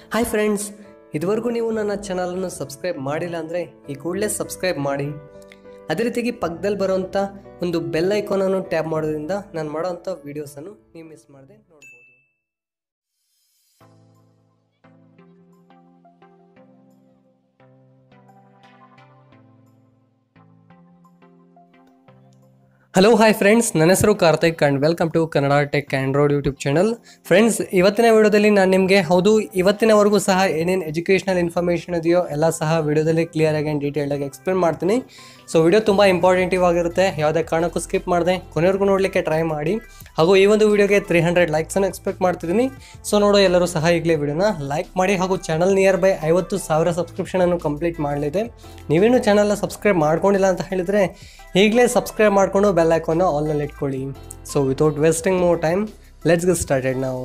hi friends ಇದುವರೆಗೂ ನೀವು ನನ್ನ ಚಾನಲನ್ನು ಸಬ್ಸ್ಕ್ರೈಬ್ ಮಾಡಿಲ್ಲ ಅಂದರೆ ಈ ಕೂಡಲೇ ಸಬ್ಸ್ಕ್ರೈಬ್ ಮಾಡಿ ಅದೇ ರೀತಿಯಾಗಿ ಪಕ್ಕದಲ್ಲಿ ಬರೋವಂಥ ಒಂದು ಬೆಲ್ ಐಕಾನನ್ನು ಟ್ಯಾಪ್ ಮಾಡೋದ್ರಿಂದ ನಾನು ಮಾಡೋವಂಥ ವೀಡಿಯೋಸನ್ನು ನೀವು ಮಿಸ್ ಮಾಡದೆ ನೋಡ್ಬೋದು ಹಲೋ ಹಾಯ್ ಫ್ರೆಂಡ್ಸ್ ನನ್ನ ಹೆಸರು Karthik and welcome to Kannada tech android YouTube channel friends ಇವತ್ತಿನ ವಿಡಿಯೋದಲ್ಲಿ ನಾನು ನಿಮಗೆ ಹೌದು ಇವತ್ತಿನವರೆಗೂ ಸಹ ಏನೇನು ಎಜುಕೇಷನಲ್ ಇನ್ಫಾರ್ಮೇಷನ್ ಇದೆಯೋ ಎಲ್ಲ ಸಹ ವಿಡಿಯೋದಲ್ಲಿ ಕ್ಲಿಯರ್ ಆಗಿ ಆ್ಯಂಡ್ ಡೀಟೇಲ್ಡಾಗಿ ಎಕ್ಸ್ಪ್ಲೇನ್ ಮಾಡ್ತೀನಿ ಸೊ ವಿಡಿಯೋ ತುಂಬ ಇಂಪಾರ್ಟೆಂಟಿವ್ ಆಗಿರುತ್ತೆ ಯಾವುದೇ ಕಾರಣಕ್ಕೂ ಸ್ಕಿಪ್ ಮಾಡಿದೆ ಕೊನೆವರೆಗೂ ನೋಡಲಿಕ್ಕೆ ಟ್ರೈ ಮಾಡಿ ಹಾಗೂ ಈ ಒಂದು ವಿಡಿಯೋಗೆ ತ್ರೀ ಹಂಡ್ರೆಡ್ ಲೈಕ್ಸನ್ನು ಎಕ್ಸ್ಪೆಕ್ಟ್ ಮಾಡ್ತಿದ್ದೀನಿ ಸೊ ನೋಡೋ ಎಲ್ಲರೂ ಸಹ ಈಗಲೇ ವಿಡಿಯೋನ ಲೈಕ್ ಮಾಡಿ ಹಾಗೂ ಚಾನಲ್ ನಿಯರ್ ಬೈ ಐವತ್ತು ಸಾವಿರ ಸಬ್ಸ್ಕ್ರಿಪ್ಷನನ್ನು ಕಂಪ್ಲೀಟ್ ಮಾಡಲಿದೆ ನೀವೇನು ಚಾನಲ್ನ ಸಬ್ಸ್ಕ್ರೈಬ್ ಮಾಡ್ಕೊಂಡಿಲ್ಲ ಅಂತ ಹೇಳಿದರೆ ಈಗಲೇ ಸಬ್ಸ್ಕ್ರೈಬ್ ಮಾಡಿಕೊಂಡು ಬೆಲ್ ಐಕಾನು ಆಲ್ನಲ್ಲಿ ಇಟ್ಕೊಳ್ಳಿ so without wasting more time let's get started ನಾವು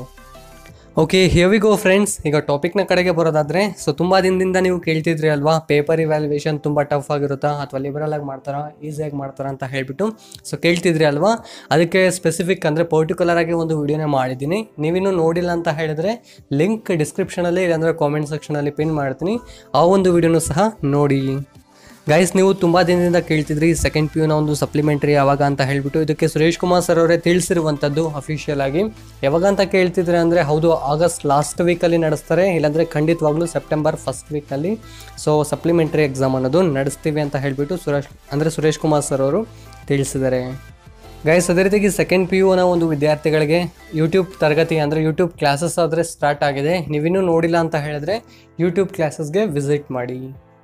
okay here we go friends ಈಗ ಟಾಪಿಕ್ನ ಕಡೆಗೆ ಬರೋದಾದರೆ ಸೊ ತುಂಬ ದಿನದಿಂದ ನೀವು ಕೇಳ್ತಿದ್ರಿ ಅಲ್ವಾ ಪೇಪರ್ ಇವ್ಯಾಲ್ಯೂಯೇಷನ್ ತುಂಬ ಟಫ್ ಆಗಿರುತ್ತಾ ಅಥವಾ ಲಿಬರಲ್ ಆಗಿ ಮಾಡ್ತಾರಾ ಈಸಿಯಾಗಿ ಮಾಡ್ತಾರಾ ಅಂತ ಹೇಳ್ಬಿಟ್ಟು ಸೊ ಕೇಳ್ತಿದ್ರಿ ಅಲ್ವಾ ಅದಕ್ಕೆ ಸ್ಪೆಸಿಫಿಕ್ ಅಂದರೆ ಪರ್ಟಿಕ್ಯುಲರ್ ಆಗಿ ಒಂದು ವಿಡಿಯೋನೇ ಮಾಡಿದ್ದೀನಿ ನೀವಿನ್ನೂ ನೋಡಿಲ್ಲ ಅಂತ ಹೇಳಿದ್ರೆ ಲಿಂಕ್ ಡಿಸ್ಕ್ರಿಪ್ಷನಲ್ಲಿ ಇಲ್ಲಾಂದರೆ ಕಾಮೆಂಟ್ ಸೆಕ್ಷನಲ್ಲಿ ಪಿನ್ ಮಾಡ್ತೀನಿ ಆ ಒಂದು ವಿಡಿಯೋನೂ ಸಹ ನೋಡಿ ಗೈಸ್ ನೀವು ತುಂಬ ದಿನದಿಂದ ಕೇಳ್ತಿದ್ರಿ ಸೆಕೆಂಡ್ ಪಿ ಯುನ ಒಂದು ಸಪ್ಲಿಮೆಂಟ್ರಿ ಯಾವಾಗ ಅಂತ ಹೇಳ್ಬಿಟ್ಟು ಇದಕ್ಕೆ ಸುರೇಶ್ ಕುಮಾರ್ ಸರ್ ಅವರೇ ತಿಳಿಸಿರುವಂಥದ್ದು ಅಫಿಷಿಯಲ್ ಆಗಿ ಯಾವಾಗ ಅಂತ ಕೇಳ್ತಿದ್ರೆ ಅಂದರೆ ಹೌದು ಆಗಸ್ಟ್ ಲಾಸ್ಟ್ ವೀಕಲ್ಲಿ ನಡೆಸ್ತಾರೆ ಇಲ್ಲಾಂದರೆ ಖಂಡಿತವಾಗ್ಲೂ ಸೆಪ್ಟೆಂಬರ್ ಫಸ್ಟ್ ವೀಕಲ್ಲಿ ಸೊ ಸಪ್ಲಿಮೆಂಟ್ರಿ ಎಕ್ಸಾಮ್ ಅನ್ನೋದು ನಡೆಸ್ತೀವಿ ಅಂತ ಹೇಳ್ಬಿಟ್ಟು ಸುರೇಶ್ ಅಂದರೆ ಸುರೇಶ್ ಕುಮಾರ್ ಸರ್ ಅವರು ತಿಳಿಸಿದ್ದಾರೆ ಗೈಸ್ ಅದೇ ರೀತಿಯಾಗಿ ಸೆಕೆಂಡ್ ಪಿ ಯುನ ಒಂದು ವಿದ್ಯಾರ್ಥಿಗಳಿಗೆ ಯೂಟ್ಯೂಬ್ ತರಗತಿ ಅಂದರೆ ಯೂಟ್ಯೂಬ್ ಕ್ಲಾಸಸ್ ಆದರೆ ಸ್ಟಾರ್ಟ್ ಆಗಿದೆ ನೀವಿನ್ನೂ ನೋಡಿಲ್ಲ ಅಂತ ಹೇಳಿದ್ರೆ ಯೂಟ್ಯೂಬ್ ಕ್ಲಾಸಸ್ಗೆ ವಿಸಿಟ್ ಮಾಡಿ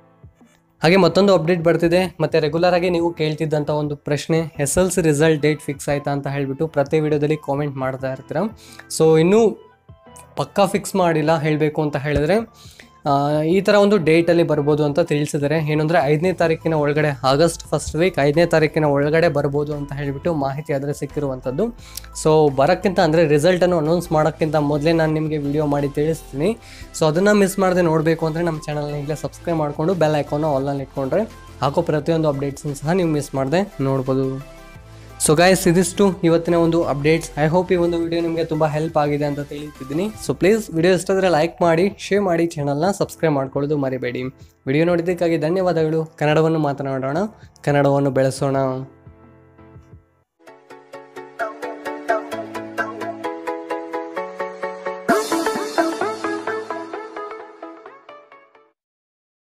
ಹಾಗೆ ಮತ್ತೊಂದು ಅಪ್ಡೇಟ್ ಬರ್ತಿದೆ ಮತ್ತು ರೆಗ್ಯುಲರ್ ಆಗಿ ನೀವು ಕೇಳ್ತಿದ್ದಂಥ ಒಂದು ಪ್ರಶ್ನೆ S L C result date fix ಆಯ್ತಾ ಅಂತ ಹೇಳಿಬಿಟ್ಟು ಪ್ರತಿ ವಿಡಿಯೋದಲ್ಲಿ ಕಾಮೆಂಟ್ ಮಾಡ್ತಾ ಇರ್ತೀರ ಸೊ ಇನ್ನೂ ಪಕ್ಕಾ ಫಿಕ್ಸ್ ಮಾಡಿಲ್ಲ ಹೇಳಬೇಕು ಅಂತ ಹೇಳಿದ್ರೆ ಆ, ಈ ಥರ ಒಂದು ಡೇಟಲ್ಲಿ ಬರ್ಬೋದು ಅಂತ ತಿಳಿಸಿದ್ದಾರೆ ಏನಂದರೆ ಐದನೇ ತಾರೀಕಿನ ಒಳಗಡೆ ಆಗಸ್ಟ್ ಫಸ್ಟ್ ವೀಕ್ ಐದನೇ ತಾರೀಕಿನ ಒಳಗಡೆ ಬರ್ಬೋದು ಅಂತ ಹೇಳಿಬಿಟ್ಟು ಮಾಹಿತಿ ಆದರೆ ಸಿಕ್ಕಿರುವಂಥದ್ದು ಸೊ ಬರೋಕ್ಕಿಂತ ಅಂದರೆ ರಿಸಲ್ಟನ್ನು ಅನೌನ್ಸ್ ಮಾಡೋಕ್ಕಿಂತ ಮೊದಲೇ ನಾನು ನಿಮಗೆ ವಿಡಿಯೋ ಮಾಡಿ ತಿಳಿಸ್ತೀನಿ ಸೊ ಅದನ್ನು ಮಿಸ್ ಮಾಡದೆ ನೋಡಬೇಕು ಅಂದರೆ ನಮ್ಮ ಚಾನಲ್ನ ಈಗಲೇ ಸಬ್ಸ್ಕ್ರೈಬ್ ಮಾಡಿಕೊಂಡು ಬೆಲ್ ಐಕಾನು ಆಲ್ನಲ್ಲಿ ಇಟ್ಕೊಂಡ್ರೆ ಹಾಕೋ ಪ್ರತಿಯೊಂದು ಅಪ್ಡೇಟ್ಸನ್ನು ಸಹ ನೀವು ಮಿಸ್ ಮಾಡದೆ ನೋಡ್ಬೋದು ಸೊ ಗಾಯ್ಸ್ ಇದಿಷ್ಟು ಇವತ್ತಿನ ಒಂದು ಅಪ್ಡೇಟ್ಸ್ ಐ ಹೋಪ್ ಈ ಒಂದು ವಿಡಿಯೋ ನಿಮಗೆ ತುಂಬ ಹೆಲ್ಪ್ ಆಗಿದೆ ಅಂತ ತಿಳಿತಿದ್ದೀನಿ ಸೊ ಪ್ಲೀಸ್ ವಿಡಿಯೋ ಇಷ್ಟಾದರೆ ಲೈಕ್ ಮಾಡಿ ಶೇರ್ ಮಾಡಿ ಚಾನಲ್ನ ಸಬ್ಸ್ಕ್ರೈಬ್ ಮಾಡ್ಕೊಳ್ಳೋದು ಮರಿಬೇಡಿ ವಿಡಿಯೋ ನೋಡಿದ್ದಕ್ಕಾಗಿ ಧನ್ಯವಾದಗಳು ಕನ್ನಡವನ್ನು ಮಾತನಾಡೋಣ ಕನ್ನಡವನ್ನು ಬೆಳೆಸೋಣ